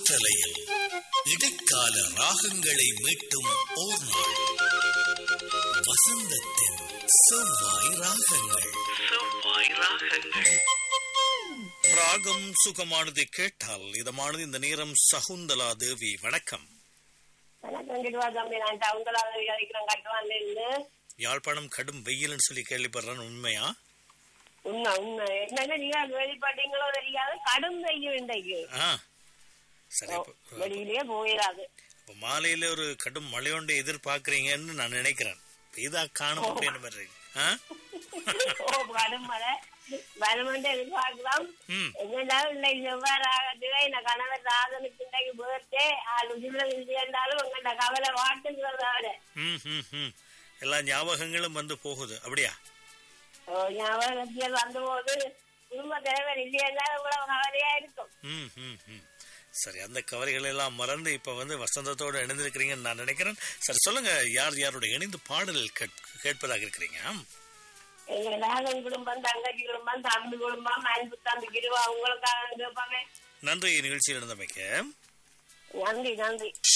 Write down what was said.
காற்றலையில் இடைக்கால ராகங்களை மீட்டும் ஓர் நாள் வசந்தத்தின் செவ்வாய் ராகங்கள் செவ்வாய் ராகங்கள் ராகம் சுகமானது கேட்டால் இதமானது இந்த நேரம் சகுந்தலா தேவி வணக்கம் வணக்கம் கிடுவா தம்பி நான் டவுன்களாக கிடைக்கிறேன் கட்டுவான்ல இருந்து யாழ்ப்பாணம் கடும் வெயில்னு சொல்லி கேள்விப்படுறேன் உண்மையா உண்மை உண்மை என்னங்க நீங்க வெளிப்பட்டீங்களோ தெரியாது கடும் வெயில் இன்றைக்கு ஆ சரி இப்ப- வெளியிலேயே போயிடாது இப்ப மாலையில ஒரு கடும் மழையொண்டு எதிர்பார்க்கறீங்கன்னு நான் நினைக்கிறேன் இப்ப இதா காணும் அப்படின்னு மாதிரி இருக்கு. ஆ? ஓ கடும் மழை வருமென்று எதிர்பார்க்கலாம் ம் எங்கெல்லாம் இல்லை செவ்வாய் ஆகட்டுவே இந்த கணவர் ராதனுக்கு இன்றைக்கு பேர்த்தே ஆள் உதிரில் இருந்தாலும் உங்கள்கிட்ட கவலை வாட்டுங்கிறதோட ம் ம் ம் எல்லா ஞாபகங்களும் வந்து போகுது அப்படியா ஞாபகத்தில் வந்தபோது குடும்ப தலைவர் இல்லையா இவ்வளவு கவலையா இருக்கும் ம் ம் ம் சரி அந்த கவலைகள் எல்லாம் மறந்து இப்ப வந்து வசந்தத்தோட இணைந்திருக்கிறீங்கன்னு நான் நினைக்கிறேன் சரி சொல்லுங்க யார் யாரோட இணைந்து பாடல் கேட்- கேட்பதாக இருக்கிறீங்க எங்க ராகன் குடும்பம் தங்கச்சி குடும்பம் தம்பி குடும்பம் அன்பு தம்பி கிருவா உங்களுக்காக கேட்பாங்க நன்றி நிகழ்ச்சியில் இருந்தமைக்கு நன்றி நன்றி